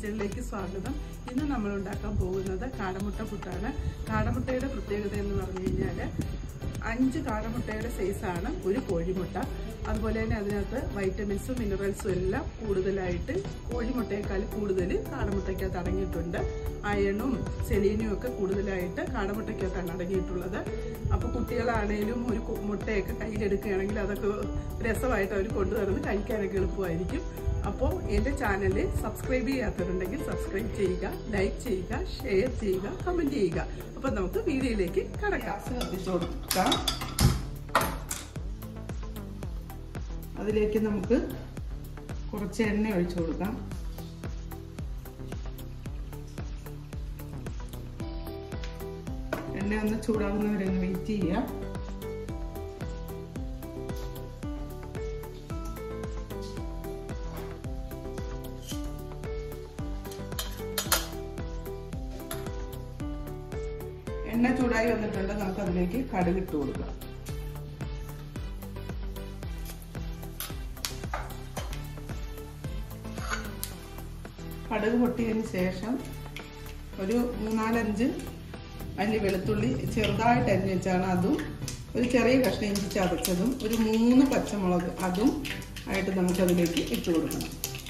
കിച്ചണിലേക്ക് സ്വാഗതം ഇന്ന് നമ്മൾ ഉണ്ടാക്കാൻ പോകുന്നത് കാടമുട്ട പുട്ടാണ് കാടമുട്ടയുടെ പ്രത്യേകത എന്ന് പറഞ്ഞു കഴിഞ്ഞാൽ അഞ്ച് കാടമുട്ടയുടെ സൈസാണ് ഒരു കോഴിമുട്ട അതുപോലെ തന്നെ അതിനകത്ത് വൈറ്റമിൻസും മിനറൽസും എല്ലാം കൂടുതലായിട്ട് കോഴിമുട്ടയേക്കാൾ കൂടുതൽ കാടമുട്ടയ്ക്കകത്ത് അടങ്ങിയിട്ടുണ്ട് അയണും സെലീനിയും ഒക്കെ കൂടുതലായിട്ട് കാടമുട്ടയ്ക്കകത്താണ് അടങ്ങിയിട്ടുള്ളത് അപ്പോൾ കുട്ടികളാണേലും ഒരു കു- മുട്ടയൊക്കെ കയ്യിലെടുക്കുകയാണെങ്കിൽ അതൊക്കെ രസമായിട്ട് അവർ കൊണ്ടു നടന്ന് കഴിക്കാനൊക്കെ എളുപ്പമായിരിക്കും അപ്പോൾ എൻ്റെ ചാനൽ സബ്സ്ക്രൈബ് ചെയ്യാത്തവരുണ്ടെങ്കിൽ സബ്സ്ക്രൈബ് ചെയ്യുക ലൈക്ക് ചെയ്യുക ഷെയർ ചെയ്യുക കമൻറ്റ് ചെയ്യുക അപ്പോൾ നമുക്ക് വീഡിയോയിലേക്ക് കടക്കാം കത്തിച്ചു കൊടുക്കാം അതിലേക്ക് നമുക്ക് കുറച്ച് എണ്ണ ഒഴിച്ചു കൊടുക്കാം എണ്ണ ഒന്ന് ചൂടാകുന്നവരെ ഒന്ന് വെയിറ്റ് ചെയ്യാം എണ്ണ ചൂടായി വന്നിട്ടുണ്ട് നമുക്ക് അതിലേക്ക് കടുക് ഇട്ട് കൊടുക്കാം കടുക് പൊട്ടിയതിന് ശേഷം ഒരു മൂന്നാലഞ്ച് അല്ലി വെളുത്തുള്ളി ചെറുതായിട്ട് അരിഞ്ഞ് വെച്ചാണ് അതും ഒരു ചെറിയ കഷ്ണം ഇഞ്ചി ചതച്ചതും ഒരു മൂന്ന് പച്ചമുളക് അതും ആയിട്ട് നമുക്കതിലേക്ക് ഇട്ട് കൊടുക്കണം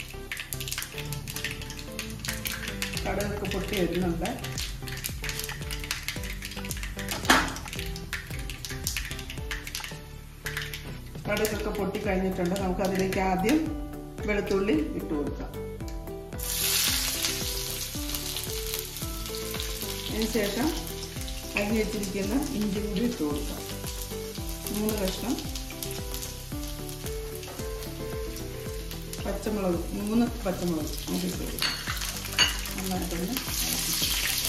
കടുകൊക്കെ പൊട്ടി വരുന്നുണ്ട് കടുകൊക്കെ പൊട്ടി കഴിഞ്ഞിട്ടുണ്ട് നമുക്ക് അതിലേക്ക് ആദ്യം വെളുത്തുള്ളി ഇട്ട് കൊടുക്കാം അതിനുശേഷം അരിഞ്ഞ് വെച്ചിരിക്കുന്ന ഇഞ്ചി കൂടി ഇട്ട് കൊടുക്കാം മൂന്ന് കഷ്ണം പച്ചമുളക് മൂന്ന് പച്ചമുളക് നമുക്ക് ഇട്ട് കൊടുക്കാം നന്നായിട്ടൊന്ന് ഇളക്കി.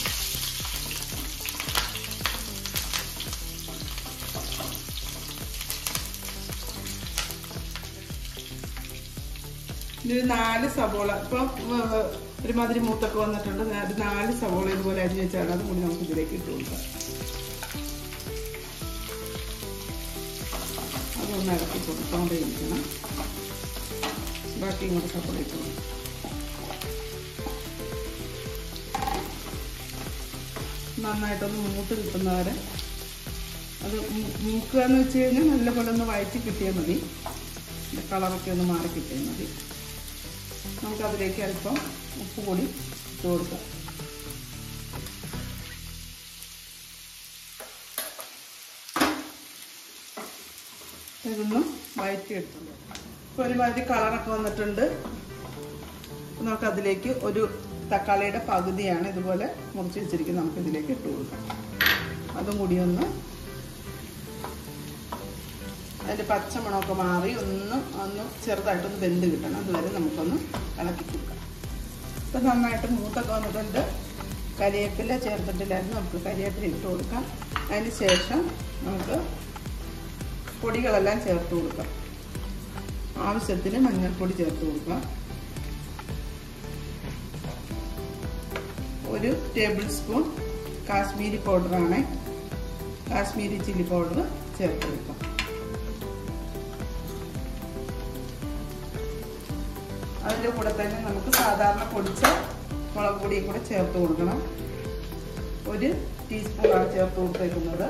ഒരു നാല് സവോള ഇപ്പൊ ഏർ, ഒരുമാതിരി മൂത്തൊക്കെ വന്നിട്ടുണ്ട് ഒരു നാല് സവോള ഇതുപോലെ അരിഞ്ഞ് വെച്ചാണ് അതും കൂടി നമുക്ക് ഇതിലേക്ക് ഇട്ട് കൊടുക്കാം അതൊന്ന് ഇറക്കി കൊടുത്തോണ്ടേയിരിക്കണം ബാക്കി ഇങ്ങോട്ട് സവോള ഇട്ട് കൊടുക്കാം നന്നായിട്ടൊന്ന് മൂത്ത് കിട്ടുന്നവരെ അത് മൂ- മൂക്കുക എന്ന് വെച്ച് കഴിഞ്ഞാൽ നല്ലപോലെ ഒന്ന് വഴറ്റി കിട്ടിയാൽ മതി ഇതിന്റെ കളറൊക്കെ ഒന്ന് മാറി കിട്ടിയാൽ മതി നമുക്ക് അതിലേക്ക് അല്പം ഉപ്പ് കൂടി ഇട്ട് കൊടുക്കാം ഇതൊന്ന് വഴറ്റിയെടുത്തുണ്ട് ഇപ്പോൾ ഒരുമാതിരി കളറൊക്കെ വന്നിട്ടുണ്ട് നമുക്ക് അതിലേക്ക് ഒരു തക്കാളിയുടെ പകുതിയാണ് ഇതുപോലെ മുറിച്ച് വെച്ചിരിക്കുന്നത് നമുക്ക് ഇതിലേക്ക് ഇട്ട് കൊടുക്കാം അതും കൂടി ഒന്ന് അതിൻ്റെ പച്ചമണമൊക്കെ മാറി ഒന്ന് ഒന്ന് ചെറുതായിട്ടൊന്ന് വെന്ത് കിട്ടണം അതുവരെ നമുക്കൊന്ന് ഇളക്കി കൊടുക്കാം ഇപ്പം നന്നായിട്ട് മൂത്തൊക്കെ വന്നിട്ടുണ്ട് കരിവേപ്പില ചേർത്തിട്ടില്ലായിരുന്നു നമുക്ക് കരിവേപ്പില ഇട്ട് കൊടുക്കാം അതിന് ശേഷം നമുക്ക് പൊടികളെല്ലാം ചേർത്ത് കൊടുക്കാം ആവശ്യത്തിന് മഞ്ഞൾപ്പൊടി ചേർത്ത് കൊടുക്കാം ഒരു ടേബിൾ സ്പൂൺ കാശ്മീരി പൗഡറാണ് കാശ്മീരി ചില്ലി പൗഡർ ചേർത്ത് കൊടുക്കാം അതിൻ്റെ കൂടെ തന്നെ നമുക്ക് സാധാരണ പൊടിച്ച മുളക് പൊടിയും കൂടെ ചേർത്ത് കൊടുക്കണം ഒരു ടീസ്പൂണാണ് ചേർത്ത് കൊടുത്തേക്കുന്നത്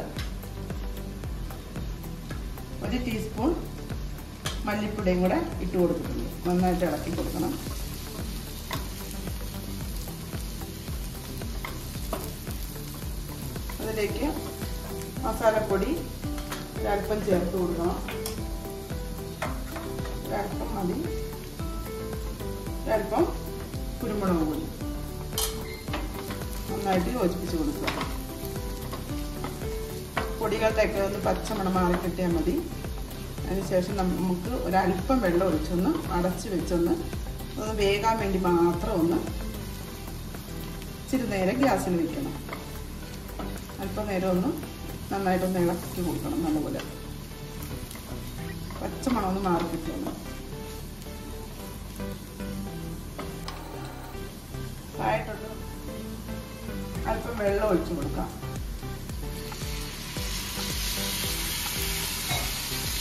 ഒരു ടീസ്പൂൺ മല്ലിപ്പൊടിയും കൂടെ ഇട്ട് കൊടുത്തിട്ടുണ്ട് നന്നായിട്ട് ഇളക്കി കൊടുക്കണം അതിലേക്ക് മസാലപ്പൊടി ഒരല്പം ചേർത്ത് കൊടുക്കണം ഒരല്പം മതി ഒരല്പം കുരുമുളക് പൊടി നന്നായിട്ട് യോജിപ്പിച്ച് കൊടുക്കുക പൊടികളുടെയൊക്കെ ഒന്ന് പച്ചമണം മാറി കിട്ടിയാൽ മതി അതിനുശേഷം നമുക്ക് ഒരല്പം വെള്ളം ഒഴിച്ചൊന്ന് അടച്ച് വെച്ചൊന്ന് ഒന്ന് വേകാൻ വേണ്ടി മാത്രം ഒന്ന് ഇച്ചിരി നേരം ഗ്യാസിൽ വെക്കണം അല്പം നേരം ഒന്ന് നന്നായിട്ടൊന്ന് ഇളക്കി കൊടുക്കണം നല്ലപോലെ പച്ചമണം ഒന്ന് മാറി കിട്ടിയാൽ ആയിട്ടൊന്ന് അല്പം വെള്ളം ഒഴിച്ചു കൊടുക്കാം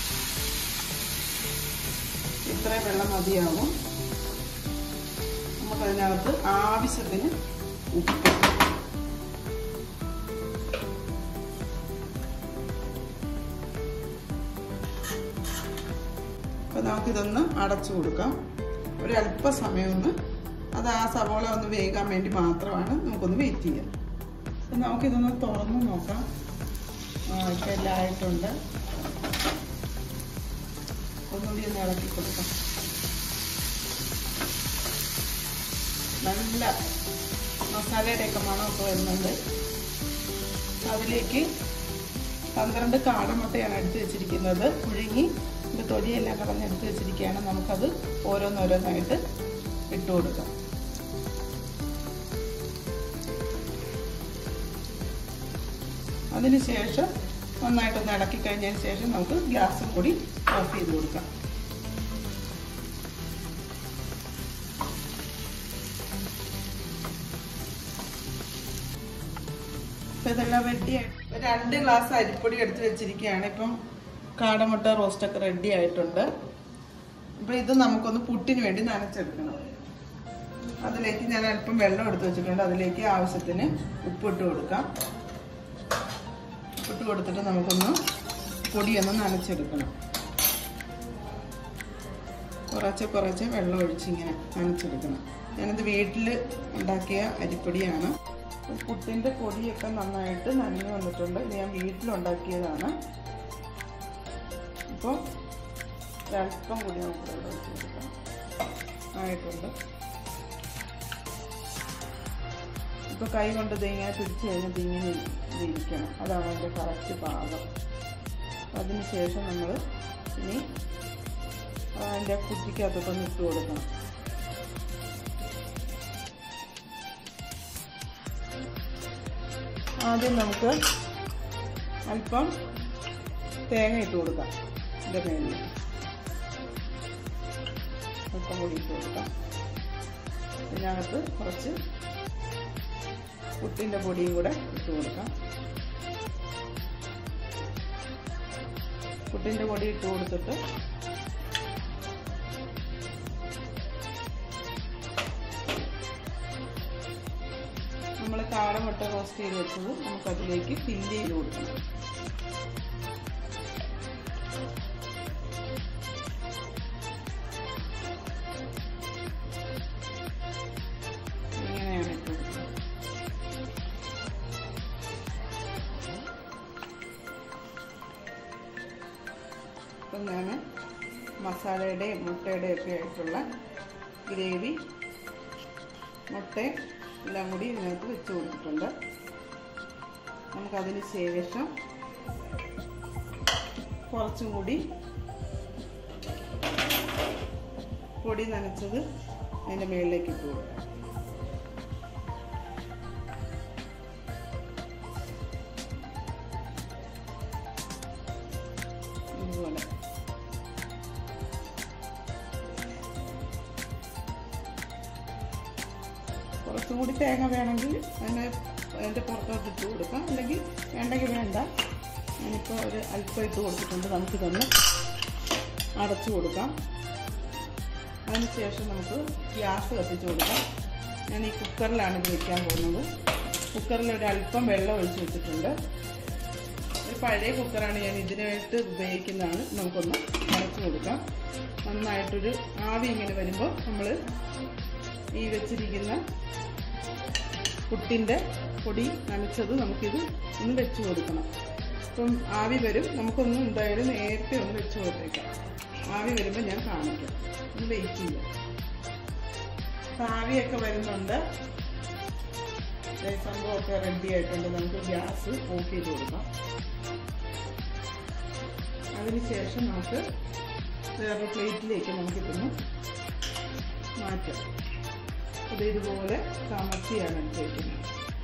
ഇത്രയും വെള്ളം മതിയാവും നമുക്ക് അതിനകത്ത് ആവശ്യത്തിന് ഉപ്പ് അപ്പൊ നമുക്കിതൊന്ന് അടച്ചു കൊടുക്കാം ഒരല്പസമയം ഒന്ന് അത് ആ സവോള ഒന്ന് വേകാൻ വേണ്ടി മാത്രമാണ് നമുക്കൊന്ന് വെയിറ്റ് ചെയ്യാം അപ്പം നമുക്കിതൊന്ന് തുറന്ന് നോക്കാം ആ ഇപ്പം എല്ലാം ആയിട്ടുണ്ട് ഒന്നുകൂടി ഒന്ന് ഇളക്കി കൊടുക്കാം നല്ല മസാലയുടെയൊക്കെ മണമൊക്കെ വരുന്നുണ്ട് അതിലേക്ക് പന്ത്രണ്ട് കാടമുട്ടയാണ് എടുത്ത് വെച്ചിരിക്കുന്നത് പുഴുങ്ങി ഇത് തൊലിയെല്ലാം കളഞ്ഞ് എടുത്ത് വെച്ചിരിക്കുകയാണ് നമുക്കത് ഓരോന്നോരോന്നായിട്ട് ഇട്ട് കൊടുക്കാം അതിനുശേഷം നന്നായിട്ടൊന്ന് ഇളക്കി കഴിഞ്ഞതിന് ശേഷം നമുക്ക് ഗ്യാസും കൂടി ഓഫ് ചെയ്ത് കൊടുക്കാം ഇപ്പം ഇതെല്ലാം റെഡി രണ്ട് ഗ്ലാസ് അരിപ്പൊടി എടുത്ത് വെച്ചിരിക്കുകയാണ് ഇപ്പം കാടമുട്ട റോസ്റ്റൊക്കെ റെഡി ആയിട്ടുണ്ട് അപ്പം ഇത് നമുക്കൊന്ന് പുട്ടിന് വേണ്ടി നനച്ചെടുക്കണം അതിലേക്ക് ഞാൻ അല്പം വെള്ളം എടുത്ത് വെച്ചിട്ടുണ്ട് അതിലേക്ക് ആവശ്യത്തിന് ഉപ്പിട്ട് കൊടുക്കാം ഉപ്പിട്ട് കൊടുത്തിട്ട് നമുക്കൊന്ന് പൊടിയൊന്ന് നനച്ചെടുക്കണം കുറച്ച് കുറച്ച് വെള്ളം ഒഴിച്ച് ഇങ്ങനെ നനച്ചെടുക്കണം ഞാനിത് വീട്ടിൽ ഉണ്ടാക്കിയ അരിപ്പൊടിയാണ് പുട്ടിൻ്റെ പൊടിയൊക്കെ നന്നായിട്ട് നനഞ്ഞു വന്നിട്ടുണ്ട് ഇത് ഞാൻ വീട്ടിലുണ്ടാക്കിയതാണ് ഇപ്പോൾ ഒരല്പം കൂടി നമുക്ക് വെള്ളം ഒഴിച്ച് കൊടുക്കാം ആയിട്ടുണ്ട് ഇപ്പോൾ കൈ കൊണ്ട് ഇതിങ്ങനെ പിടിച്ച് കഴിഞ്ഞാൽ ഇങ്ങനെ ഇരിക്കണം അതാണ് അതിൻ്റെ കറക്റ്റ് പാകം അതിന് ശേഷം നമ്മൾ ഇനി അതിൻ്റെ കുറ്റിക്കകത്തൊക്കെ ഇട്ട് കൊടുക്കണം ആദ്യം നമുക്ക് അല്പം തേങ്ങ ഇട്ട് കൊടുക്കാം ഇതിൻ്റെ മേലിൽ അല്പം കൂടി ഇട്ട് കൊടുക്കാം ഇതിനകത്ത് കുറച്ച് പുട്ടിൻ്റെ പൊടിയും കൂടെ ഇട്ട് കൊടുക്കാം പുട്ടിൻ്റെ പൊടി ഇട്ട് കൊടുത്തിട്ട് നമ്മൾ കാടമുട്ട റോസ്റ്റ് ചെയ്ത് വെച്ചത് നമുക്കതിലേക്ക് ഫില്ല് ചെയ്ത് കൊടുക്കണം ഇങ്ങനെയാണ് ഇട്ട് കൊടുക്കുന്നത് അപ്പം ഞാൻ മസാലയുടെയും മുട്ടയുടെയും ഒക്കെ ആയിട്ടുള്ള ഗ്രേവി മുട്ട എല്ലാം കൂടി ഇതിനകത്ത് വെച്ച് കൊടുത്തിട്ടുണ്ട് നമുക്കതിന് ശേഷം കുറച്ചും കൂടി പൊടി നനച്ചത് അതിൻ്റെ മുകളിലേക്ക് ഇട്ട് കൊടുക്കാം ഇതുപോലെ കുറച്ചും കൂടി തേങ്ങ വേണമെങ്കിൽ അതിനെ അതിൻ്റെ പുറത്തോട്ട് ഇട്ട് കൊടുക്കാം അല്ലെങ്കിൽ വേണ്ടെങ്കിൽ വേണ്ട ഞാനിപ്പോൾ ഒരു അല്പം ഇട്ട് കൊടുത്തിട്ടുണ്ട് നമുക്കിതൊന്ന് അടച്ചു കൊടുക്കാം അതിന് ശേഷം നമുക്ക് ഗ്യാസ് കത്തിച്ച് കൊടുക്കാം ഞാൻ ഈ കുക്കറിലാണ് ഇത് വെക്കാൻ പോകുന്നത് കുക്കറിൽ ഒരു അല്പം വെള്ളം ഒഴിച്ച് വെച്ചിട്ടുണ്ട് ഒരു പഴയ കുക്കറാണ് ഞാൻ ഇതിനായിട്ട് ഉപയോഗിക്കുന്നതാണ് നമുക്കൊന്ന് അടച്ചു കൊടുക്കാം നന്നായിട്ടൊരു ആവി ഇങ്ങനെ വരുമ്പോൾ നമ്മൾ ഈ വെച്ചിരിക്കുന്ന പുട്ടിൻ്റെ പൊടി നനച്ചത് നമുക്കിത് ഒന്ന് വെച്ച് കൊടുക്കണം അപ്പം ആവി വരും നമുക്കൊന്ന് എന്തായാലും നേരത്തെ ഒന്ന് വെച്ച് കൊടുത്തേക്കാം ആവി വരുമ്പോൾ ഞാൻ കാണിക്കാം ഒന്ന് വെയിറ്റ് ചെയ്യാം അപ്പം ആവിയൊക്കെ വരുന്നുണ്ട് ദേ സംഭവമൊക്കെ റെഡി ആയിട്ടുണ്ട് നമുക്ക് ഗ്യാസ് ഓഫ് ചെയ്ത് കൊടുക്കാം അതിനുശേഷം നമുക്ക് വേറെ പ്ലേറ്റിലേക്ക് നമുക്കിതൊന്ന് മാറ്റാം ഇത് ഇതുപോലെ കമത്തിയാണ് എടുത്തേക്കുന്നത്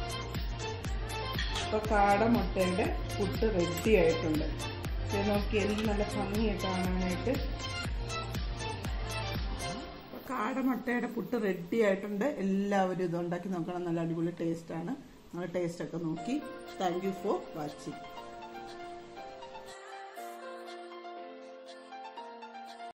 അപ്പോൾ കാട മുട്ടയുടെ പുട്ട് റെഡി ആയിട്ടുണ്ട് ഇത് നോക്കി എന്ത് നല്ല ഭംഗിയൊക്കെ കാണാനായിട്ട് അപ്പോൾ കാട മുട്ടയുടെ പുട്ട് റെഡി ആയിട്ടുണ്ട് എല്ലാവരും ഇത് ഉണ്ടാക്കി നോക്കണം നല്ല അടിപൊളി ടേസ്റ്റാണ് നമ്മൾ ടേസ്റ്റൊക്കെ നോക്കി താങ്ക് യു ഫോർ വാച്ചിങ്